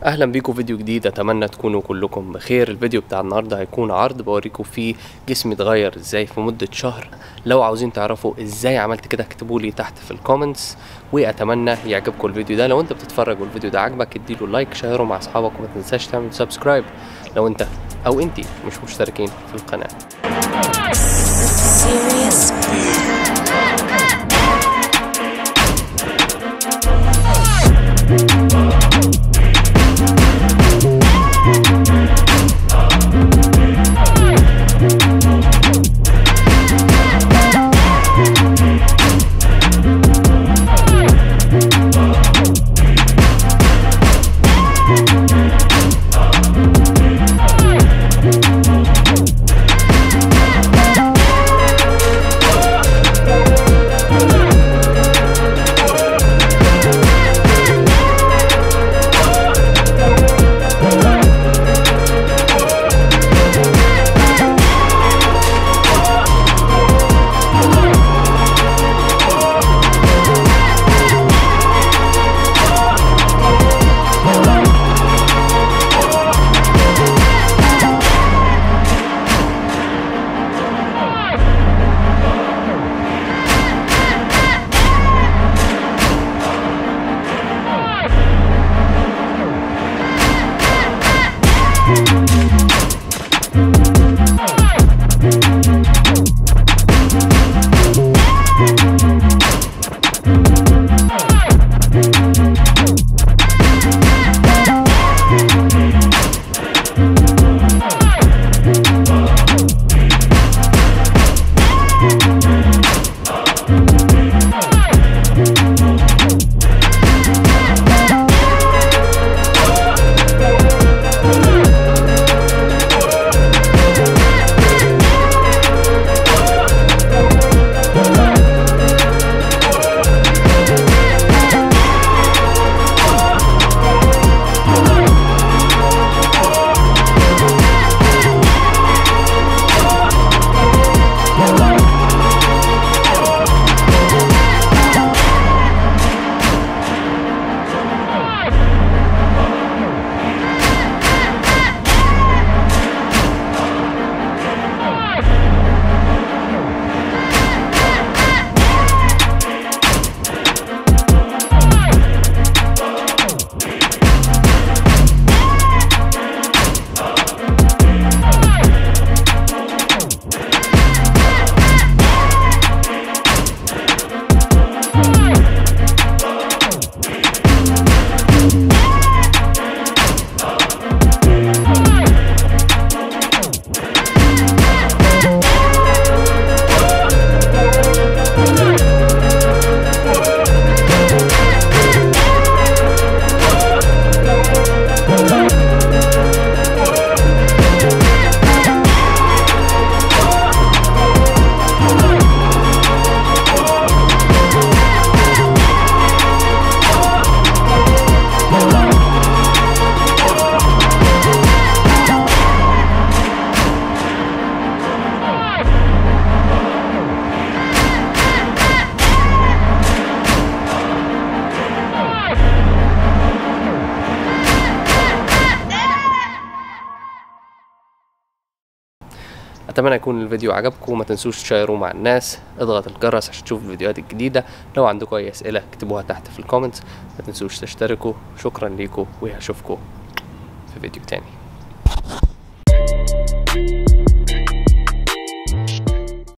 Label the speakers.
Speaker 1: اهلا بيكم فيديو جديد اتمنى تكونوا كلكم بخير الفيديو بتاع النهارده هيكون عرض بوريكم فيه جسمي اتغير ازاي في مده شهر لو عاوزين تعرفوا ازاي عملت كده اكتبوا لي تحت في الكومنتس واتمنى يعجبكم الفيديو ده لو انت بتتفرج والفيديو ده عجبك اديله لايك شيره مع اصحابك وما تنساش تعمل سبسكرايب لو انت او انتي مش مشتركين في القناه
Speaker 2: Serious
Speaker 1: اتمنى يكون الفيديو عجبكم وما تنسوش تشيروه مع الناس اضغط الجرس عشان تشوفوا الفيديوهات الجديده لو عندكم اي اسئله اكتبوها تحت في الكومنتس ما تنسوش تشتركوا شكرا ليكم وهشوفكم في فيديو تاني